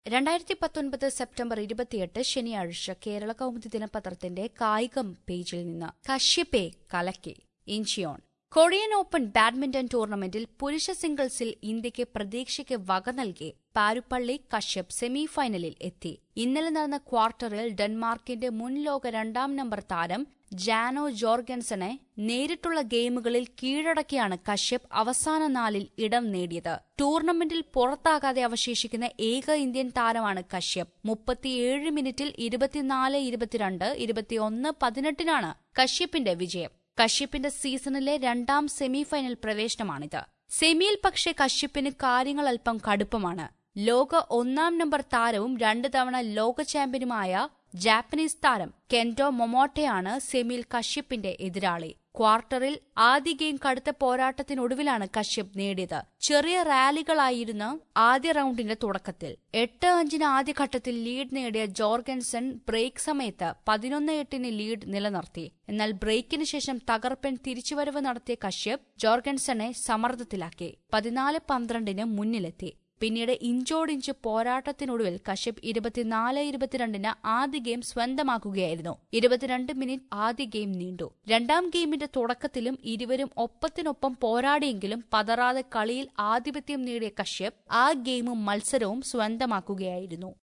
രണ്ടായിരത്തി പത്തൊൻപത് സെപ്റ്റംബർ ഇരുപത്തിയെട്ട് ശനിയാഴ്ച കേരള കൗമുദി ദിനപത്രത്തിന്റെ കായികം പേജിൽ നിന്ന് കശ്യപെ കലക്കി ഇഞ്ചിയോൺ കൊറിയൻ ഓപ്പൺ ബാഡ്മിന്റൺ ടൂർണമെന്റിൽ പുരുഷ സിംഗിൾസിൽ ഇന്ത്യയ്ക്ക് പ്രതീക്ഷയ്ക്ക് വക നൽകി പാരുപ്പള്ളി കശ്യപ് സെമിഫൈനലിൽ എത്തി ഇന്നലെ നടന്ന ക്വാർട്ടറിൽ ഡെൻമാർക്കിന്റെ മുൻ ലോക രണ്ടാം നമ്പർ താരം ജാനോ ജോർഗൻസനെ നേരിട്ടുള്ള ഗെയിമുകളിൽ കീഴടക്കിയാണ് കശ്യപ് അവസാന നാലിൽ ഇടം നേടിയത് ടൂർണമെന്റിൽ പുറത്താകാതെ അവശേഷിക്കുന്ന ഏക ഇന്ത്യൻ താരമാണ് കശ്യപ് മുപ്പത്തിയേഴ് മിനിറ്റിൽ ഇരുപത്തിനാല് ഇരുപത്തിരണ്ട് ഇരുപത്തിയൊന്ന് പതിനെട്ടിനാണ് കശ്യപിന്റെ വിജയം കശ്യപിന്റെ സീസണിലെ രണ്ടാം സെമിഫൈനൽ പ്രവേശനമാണിത് സെമിയിൽ പക്ഷേ കശ്യപിന് കാര്യങ്ങൾ അല്പം കടുപ്പമാണ് ലോക ഒന്നാം നമ്പർ താരവും രണ്ട് തവണ ലോക ചാമ്പ്യനുമായ ജാപ്പനീസ് താരം കെന്റോ മൊമോട്ടയാണ് സെമിയിൽ കശ്യപിന്റെ എതിരാളി ക്വാർട്ടറിൽ ആദ്യ ഗെയിം കടുത്ത പോരാട്ടത്തിനൊടുവിലാണ് കശ്യപ് നേടിയത് ചെറിയ റാലികളായിരുന്നു ആദ്യ റൌണ്ടിന്റെ തുടക്കത്തിൽ എട്ട് അഞ്ചിന് ആദ്യഘട്ടത്തിൽ ലീഡ് നേടിയ ജോർഗൻസൺ ബ്രേക്ക് സമയത്ത് പതിനൊന്ന് എട്ടിന് ലീഡ് നിലനിർത്തി എന്നാൽ ബ്രേക്കിന് ശേഷം തകർപ്പൻ തിരിച്ചുവരവ് നടത്തിയ കശ്യപ് ജോർഗൻസണെ സമ്മർദ്ദത്തിലാക്കി പതിനാല് പന്ത്രണ്ടിന് മുന്നിലെത്തി പിന്നീട് ഇഞ്ചോടിഞ്ച് പോരാട്ടത്തിനൊടുവിൽ കശ്യപ് ഇരുപത്തിനാല് ഇരുപത്തിരണ്ടിന് ആദ്യ ഗെയിം സ്വന്തമാക്കുകയായിരുന്നു ഇരുപത്തിരണ്ട് മിനിറ്റ് ആദ്യ ഗെയിം നീണ്ടു രണ്ടാം ഗെയിമിന്റെ തുടക്കത്തിലും ഇരുവരും ഒപ്പത്തിനൊപ്പം പോരാടിയെങ്കിലും പതറാതെ കളിയിൽ ആധിപത്യം നേടിയ കശ്യപ് ആ ഗെയിമും മത്സരവും സ്വന്തമാക്കുകയായിരുന്നു